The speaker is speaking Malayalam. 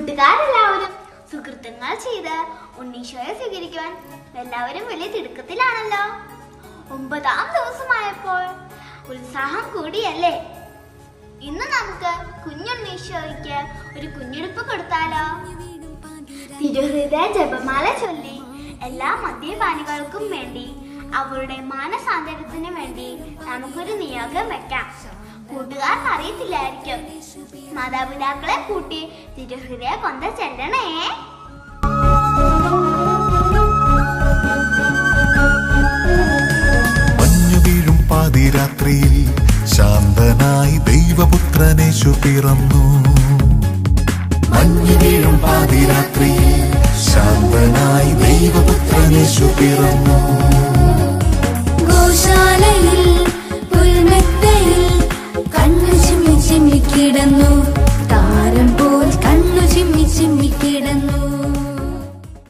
കൂട്ടുകാരെല്ലാവരും സുഹൃത്തുങ്ങൾ ചെയ്ത് ഉണ്ണീശോയെ സ്വീകരിക്കുവാൻ എല്ലാവരും വലിയ തിടുക്കത്തിലാണല്ലോ ഒമ്പതാം ദിവസമായപ്പോൾ ഉത്സാഹം കൂടിയല്ലേ ഇന്ന് നമുക്ക് കുഞ്ഞുണ്ണീശോയ്ക്ക് ഒരു കുഞ്ഞെടുപ്പ് കൊടുത്താലോ തിരുഹൃദയ ജപമാല ചൊല്ലി എല്ലാ മദ്യപാനികൾക്കും വേണ്ടി അവരുടെ മാനസാന്തരത്തിന് വേണ്ടി നമുക്കൊരു നിയോഗം വെക്കാം കൂട്ടുകാർക്ക് അറിയത്തില്ലായിരിക്കും മാതാപിതാക്കളെ കൂട്ടി തിരുഹൃദയ കൊന്ത ചെല്ലണേ മഞ്ഞു വീഴും പാതിരാത്രിയിൽ ശാന്തനായി ദൈവപുത്രനേശു പിറന്നു മഞ്ഞു വീഴും പാതിരാത്രിയിൽ ശാന്തനായി ദൈവപുത്രനേശു പിറന്നു ഗോശാലയിൽ പുൽമെത്തയിൽ കണ്ണു ചിമ്മി ചിമ്മി കിടന്നു താരം പോൽ കണ്ണു ചിമ്മി ചിമ്മി കിടന്നു